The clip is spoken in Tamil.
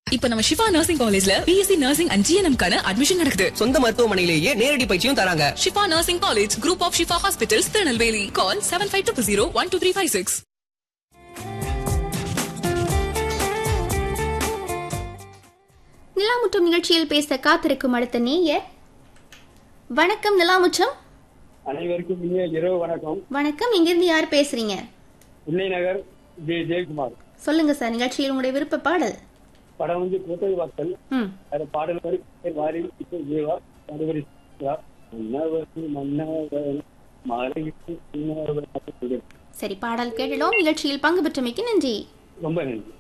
இப்ப நம்ம சிவா நர்சிங் காலேஜ்ல பிஎஸ்சி நர்சிங் அண்ட் ஜிஎன்எம் கான அட்மிஷன் நடக்குது சொந்த மருத்துவமனையிலேயே நேரடி பயிற்சியும் தராங்க Shifa nursing college group of Shifa hospitals Tirunelveli call seven five two zero one two three five six Nilamutram நிகழ்ச்சியில் பேச காத்திருக்கும் அடுத்த நேயர் வணக்கம் நிலாமுற்றம் அனைவருக்கும் இனிய இரவு வணக்கம் வணக்கம் இங்கிருந்து யார் பேசுறீங்க பிள்ளை நகர் ஜே ஜெயக்குமார் சொல்லுங்க சார் நிகழ்ச்சியில் உங்களுடைய விருப்ப பாடல் படம் வந்து கோட்டை வாசல் ம் அது பாடல் வரி வாரி இப்போ ஜீவா பாடுவரி மன்னவன் மன்னவன் மாலையிட்டு சின்னவன் சரி பாடல் கேட்டுடும் நிகழ்ச்சியில் பங்கு பெற்றமைக்கு நன்றி ரொம்ப நன்றி